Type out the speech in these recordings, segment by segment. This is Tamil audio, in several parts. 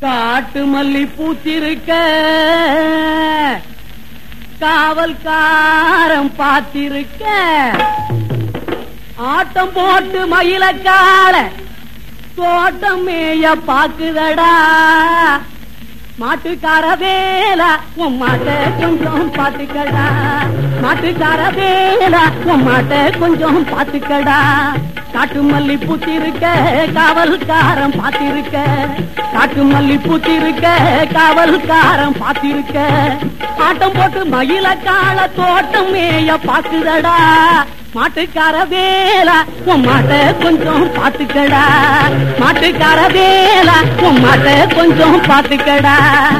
காட்டு மல்லி பூத்திருக்க காவல்காரம் பார்த்திருக்க ஆட்டம் போட்டு மயிலக்கால தோட்டம் மேய பாக்குதடா மாட்டுக்கார வேலா உன் மாட்ட கொஞ்சம் பாத்துக்கடா மாட்டுக்கார வேலா உன் மாட்ட கொஞ்சம் பாத்துக்கடா காட்டு மல்லி பூத்திருக்க காவல்காரன் பாத்திருக்க காட்டு மல்லி பூத்திருக்க காவல்காரன் பாத்திருக்க ஆட்டம் போட்டு மயில கால தோட்டம் மேய பாக்குதடா மாட்டுக்கார வேலா உன் மாட்ட கொஞ்சம் பாத்துக்கடா மாட்டுக்கார வேலா உன் மாட்ட கொஞ்சம் பாத்துக்கடா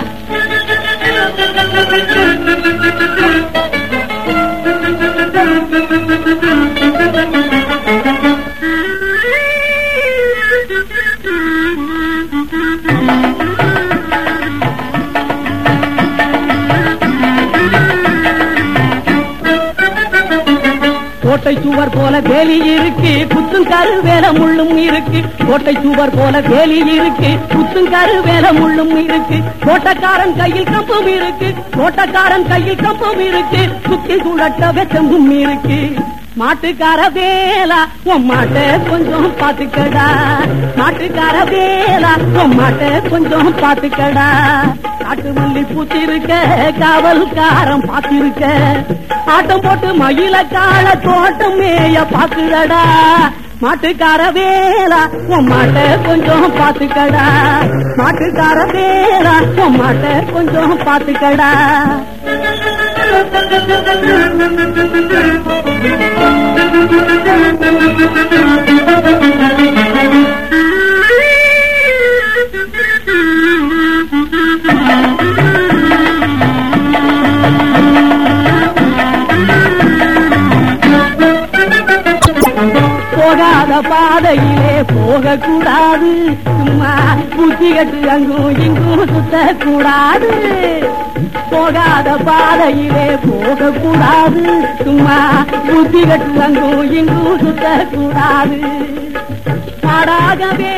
கோட்டை சுவர் போல வேலி இருக்கு குத்தும் கரு வேல முள்ளும் இருக்கு கோட்டை சுவர் போல வேலி இருக்கு குத்தும் கரு வேல முள்ளும் இருக்கு கோட்டக்காரன் கையில் கம்பம் இருக்கு கோட்டக்காரன் கையில் கம்பம் இருக்கு சுத்தி சுழட்ட வெச்சமும் இருக்கு மாட்டுக்கார வேலா உன் மாட்ட கொஞ்சம் பாத்துக்கடா மாட்டுக்கார வேலா உன் மாட்ட கொஞ்சம் பாத்துக்கடா காட்டு மல்லி பூத்திருக்க காவல்காரன் பாத்திருக்க ஆட்டம் போட்டு மயில கால தோட்டம் மேய பாக்குதடா மாட்டுக்கார வேலா உன் மாட்ட கொஞ்சம் பாத்துக்கடா மாட்டுக்கார வேலா உன் மாட்ட கொஞ்சம் பாத்துக்கடா போகாத பாதையிலே போகக்கூடாது சும்மா புத்தி கட்டு அங்கும் இங்கும் சுத்தக்கூடாது போகாத பாதையிலே போகக்கூடாது சும்மா புத்தி கட்டு அங்கும் இங்கும் சுத்தக்கூடாது பாடாகவே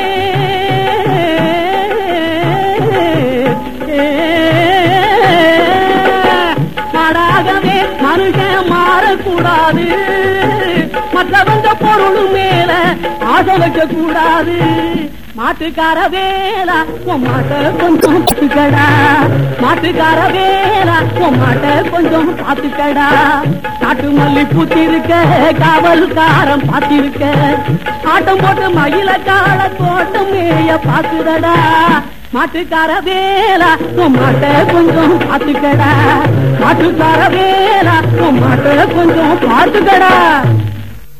பாடாகவே மனுஷன் மாறக்கூடாது மற்றவங்க பொருள் மேல ஆசை வைக்க கூடாது மாட்டுக்கார வேலா உன் மாட்ட கொஞ்சம் பாத்துக்கடா மாட்டுக்கார வேலா உன் மாட்ட கொஞ்சம் பாத்துக்கடா காட்டு மல்லி பூத்திருக்க காவல்காரன் பாத்திருக்க ஆட்டம் போட்டு மயில கால தோட்டம் மேய பாக்குதடா மாட்டுக்கார வேலா உன் மாட்ட கொஞ்சம் பாத்துக்கடா மாட்டுக்கார வேலா உன் மாட்ட கொஞ்சம் பாத்துக்கடா